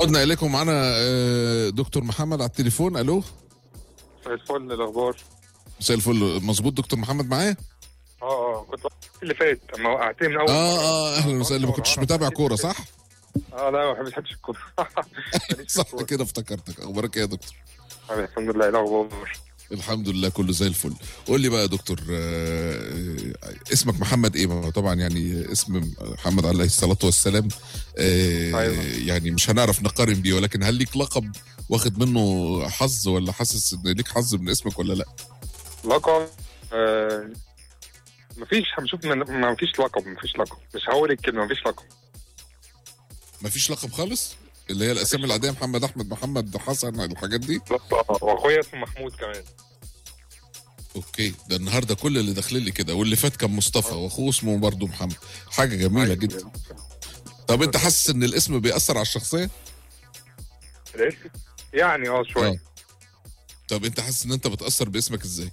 عدنا اليكم معنا آه، دكتور محمد على التليفون الو مساء الفل الاخبار مساء الفل مظبوط دكتور محمد معايا اه اه كنت اللي فات اما وقعتني من اول اه اه اهلا وسهلا ما كنتش متابع كوره صح اه لا ما بحبش الكوره ماليش في صح الكورة. كده افتكرتك اخبارك ايه يا دكتور آه، الحمد لله ايه الاخبار الحمد لله كله زي الفل قول لي بقى يا دكتور آه، آه، اسمك محمد ايه ما هو طبعا يعني اسم محمد عليه الصلاه والسلام آه، أيوة. يعني مش هنعرف نقارن بيه ولكن هل ليك لقب واخد منه حظ ولا حاسس ان ليك حظ من اسمك ولا لا لقب آه مفيش هنشوف من ما مفيش لقب مفيش لقب مش هقول الكلمه مفيش لقب مفيش لقب خالص اللي هي الاسامي العاديه محمد احمد محمد حسن الحاجات دي لقب آه، واخويا اسمه محمود كمان اوكي ده النهارده كل اللي داخلين لي كده واللي فات كان مصطفى واخوه اسمه برضه محمد حاجه جميله جدا طب انت حاسس ان الاسم بيأثر على الشخصيه الاسم يعني اه شويه آه. طب انت حاسس ان انت بتأثر باسمك ازاي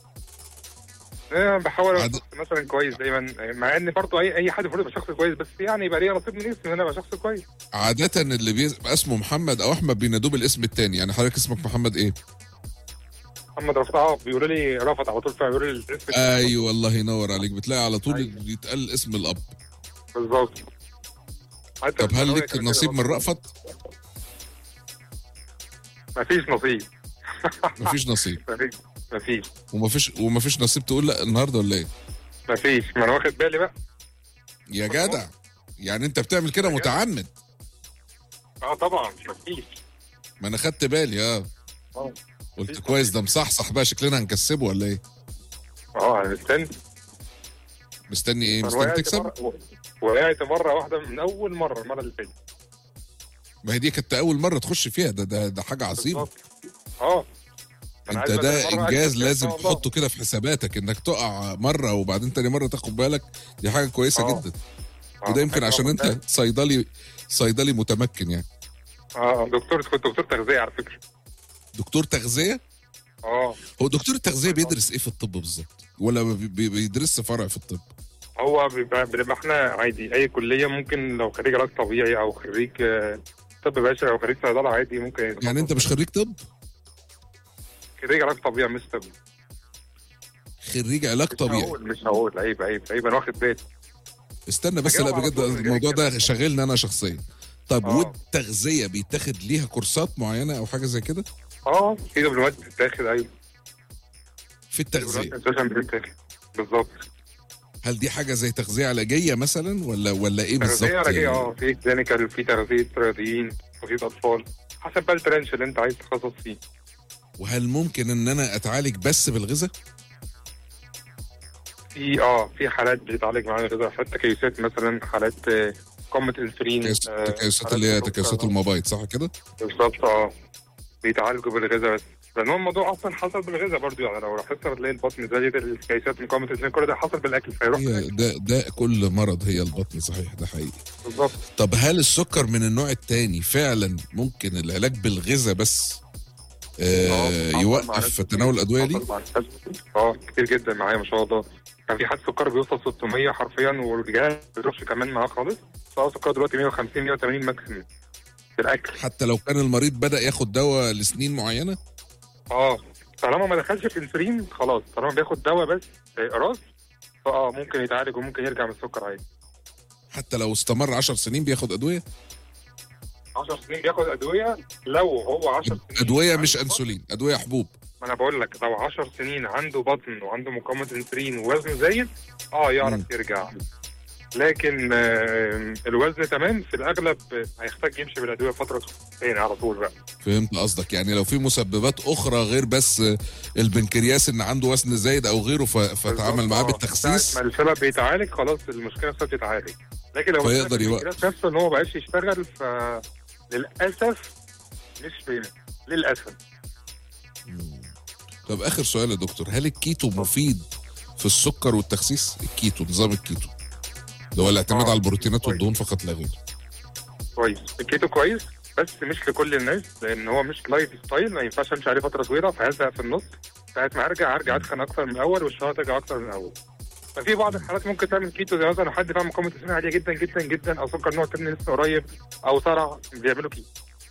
آه بحاول عاد- ابقى شخص مثلا كويس دايما مع ان برضه اي اي حد المفروض يبقى شخص كويس بس يعني يبقى ليا نصيب من اسمي ان انا ابقى شخص كويس عادة اللي بيبقى اسمه محمد او احمد بينادوه بالاسم التاني يعني حضرتك اسمك محمد ايه محمد رفعت اه بيقولوا لي رفعت على طول فبيقولوا لي الاسم ايوه الله ينور عليك بتلاقي على طول أيوة. يتقال اسم الاب بالظبط حتى طب هل الثانوية لك كان نصيب كده من برضه. رأفت مفيش نصيب مفيش نصيب مفيش مفيش ومفيش ومفيش نصيب تقول لا النهارده ولا ايه مفيش ما انا واخد بالي بقى يا جدع يعني انت بتعمل كده متعمد اه طبعا مفيش ما انا خدت بالي اه اه قلت كويس ده مصحصح بقى شكلنا هنكسبه ولا ايه اه انا مستني مستني ايه أنا مستني وقعت تكسب مرة- وقعت مره واحده من اول مره المره اللي فاتت ما هي دي كانت اول مره تخش فيها ده ده, ده حاجه عظيمه بالظبط. اه أنا انت عايز ده بدل مرة انجاز أكسب إن لازم شاء الله. تحطه كده في حساباتك انك تقع مره وبعدين تاني مره تاخد بالك دي حاجه كويسه آه. جدا آه، وده يمكن حاجة عشان واخد بالي. انت صيدلي صيدلي متمكن يعني اه دكتور كنت دكتور تغذيه على فكره دكتور تغذيه اه هو دكتور التغذيه بيدرس ايه في الطب بالظبط ولا ما بي- بي- بيدرس فرع في الطب هو بيبقى بنبقى احنا عادي اي كليه ممكن لو خريج علاج طبيعي او خريج آه، طب بشري او خريج صيدله عادي ممكن يتخصص. يعني انت مش خريج طب خريج علاج طبيعي مش طب خريج علاج مش طبيعي هقول مش هقول عيب عيب عيب انا واخد بالي استنى بس بجاوب لا على بجد طول، الموضوع جاي ده شاغلني انا شخصيا طب آه. والتغذيه بيتاخد ليها كورسات معينه او حاجه زي كده اه في دبلومات بتتاخد ايوه في التغذيه دبلومات بتتاخد بالظبط هل دي حاجه زي تغذيه علاجيه مثلا ولا ولا ايه بالظبط تغذيه علاجيه يعني؟ اه في كلينيكال في تغذيه رياضيين تغذيه اطفال حسب بقى البرانش اللي انت عايز تتخصص فيه وهل ممكن ان انا اتعالج بس بالغذاء في اه في حالات بتتعالج معانا غذاء حالات تكيسات مثلا حالات آه، قمه انسولين تكيس- آه، تكيسات حالات اللي هي سكر. تكيسات المبايض صح كده بالظبط اه بيتعالجوا بالغذاء بس لان هو الموضوع اصلا حصل بالغذاء برضو يعني لو لاحظت هتلاقي البطن زادت الكيسات مقاومه الانسولين كل ده حصل بالاكل فيروح هي بالأكل. ده ده كل مرض هي البطن صحيح ده حقيقي بالظبط طب هل السكر من النوع الثاني فعلا ممكن العلاج بالغذاء بس آه آه، حصل مع يوقف ناس في كتير. تناول الادويه دي حصل مع ناس كتير. اه كتير جدا معايا ما شاء الله كان في حد سكر بيوصل 600 حرفيا والرجال ما بيروحش كمان معاه خالص سواء سكر دلوقتي 150 180 ماكسيمم في الاكل حتى لو كان المريض بدا ياخد دواء لسنين معينه اه طالما ما دخلش في الانسولين خلاص طالما بياخد دواء بس آه، راس فاه ممكن يتعالج وممكن يرجع من السكر عادي حتى لو استمر 10 سنين بياخد ادويه 10 سنين بياخد ادويه لو هو 10 سنين ادويه عنده مش بطن- انسولين ادويه حبوب ما انا بقول لك لو 10 سنين عنده بطن وعنده مقاومه انسولين ووزنه زايد اه مم. يعرف يرجع لكن آه، الوزن تمام في الاغلب هيحتاج يمشي بالادويه فتره تاني على طول بقى فهمت قصدك يعني لو في مسببات اخرى غير بس البنكرياس ان عنده وزن زايد او غيره ف- فتعامل معاه بالظبط، آه. بالتخسيس ساعة ما السبب بيتعالج خلاص المشكله نفسها بتتعالج لكن لو فيقدر المشكلة في يوقف. الانكراس نفسه ان هو ما بقاش يشتغل ف للاسف مش فين للاسف مم. طب اخر سؤال يا دكتور هل الكيتو مفيد في السكر والتخسيس الكيتو نظام الكيتو ده هو الاعتماد آه، على البروتينات كويس. والدهون فقط لا غير كويس الكيتو كويس بس مش لكل الناس لان هو مش لايف ستايل ما ينفعش امشي عليه فتره طويله فهزهق في النص ساعه ما ارجع ارجع اتخن اكتر من الاول والشهر ترجع اكتر من الاول ففي بعض الحالات ممكن تعمل كيتو زي مثلا لو حد فاهم مقاومه الانسولين عاليه جدا جدا جدا او سكر نوع تاني لسه قريب او صرع بيعملوا كيتو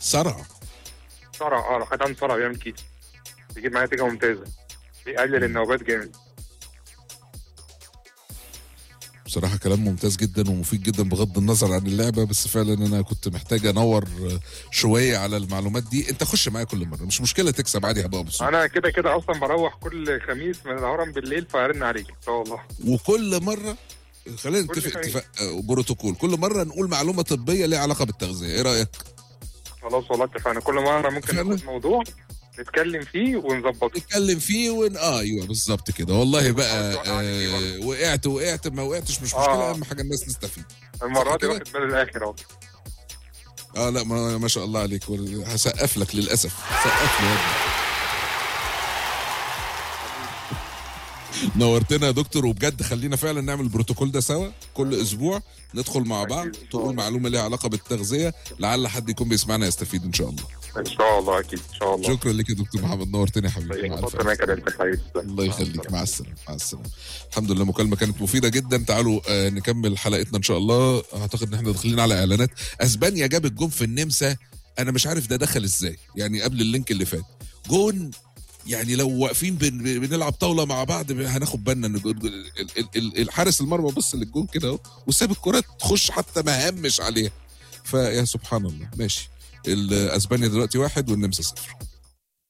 صرع صرع اه لو حد عنده صرع بيعمل كده بيجيب معايا نتيجه ممتازه بيقلل النوبات جامد بصراحة كلام ممتاز جدا ومفيد جدا بغض النظر عن اللعبة بس فعلا أنا كنت محتاج أنور شوية على المعلومات دي أنت خش معايا كل مرة مش مشكلة تكسب عادي هبقى مبسوط انا كده كده اصلا بروح كل خميس من الهرم بالليل فهرن عليك ان شاء الله وكل مرة خلينا كل نتفق خميس. اتفاق آه، بروتوكول كل مرة نقول معلومة طبية ليها علاقة بالتغذية إيه رأيك؟ خلاص والله اتفقنا كل مره ممكن فعلا؟ ناخد موضوع نتكلم فيه ونظبطه نتكلم فيه ون... اه ايوه بالظبط كده والله بقى برضو عادي آه وقعت وقعت ما وقعتش مش آه. مشكله اهم حاجه الناس تستفيد المره دي كده؟ واخد بالي الاخر اهو اه لا ما, ما شاء الله عليك هسقف لك للاسف سقف لي يا ابني. نورتنا يا دكتور وبجد خلينا فعلا نعمل البروتوكول ده سوا كل اسبوع ندخل مع بعض أكيد. تقول معلومه ليها علاقه بالتغذيه لعل حد يكون بيسمعنا يستفيد ان شاء الله ان شاء الله اكيد ان شاء الله شكرا لك يا دكتور محمد نورتني يا حبيبي مع الف ربنا يكرمك يا حبيبي الله يخليك مع السلامه مع السلامه الحمد لله مكالمه كانت مفيده جدا تعالوا آه نكمل حلقتنا ان شاء الله اعتقد ان احنا داخلين على اعلانات اسبانيا جابت جون في النمسا انا مش عارف ده دخل ازاي يعني قبل اللينك اللي فات جون يعني لو واقفين بن بنلعب طاوله مع بعض هناخد بالنا ان جون- ال- ال- ال- الحارس المرمى بص للجون كده اهو وساب الكره تخش حتى ما همش عليها فيا سبحان الله ماشي ال- اسبانيا دلوقتي واحد والنمسا صفر